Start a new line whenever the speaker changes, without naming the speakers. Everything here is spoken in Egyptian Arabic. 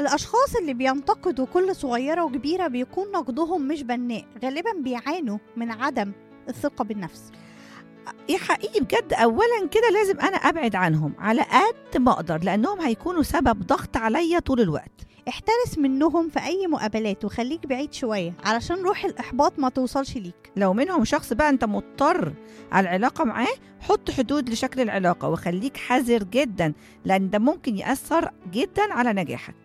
الأشخاص اللي بينتقدوا كل صغيرة وكبيرة بيكون نقدهم مش بناء غالبا بيعانوا من عدم الثقة بالنفس
يا حقيقي بجد اولا كده لازم انا ابعد عنهم على قد ما اقدر لانهم هيكونوا سبب ضغط عليا طول الوقت
احترس منهم في أي مقابلات وخليك بعيد شوية علشان روح الإحباط ما توصلش ليك
لو منهم شخص بقى انت مضطر على العلاقه معاه حط حدود لشكل العلاقه وخليك حذر جدا لان ده ممكن ياثر جدا على نجاحك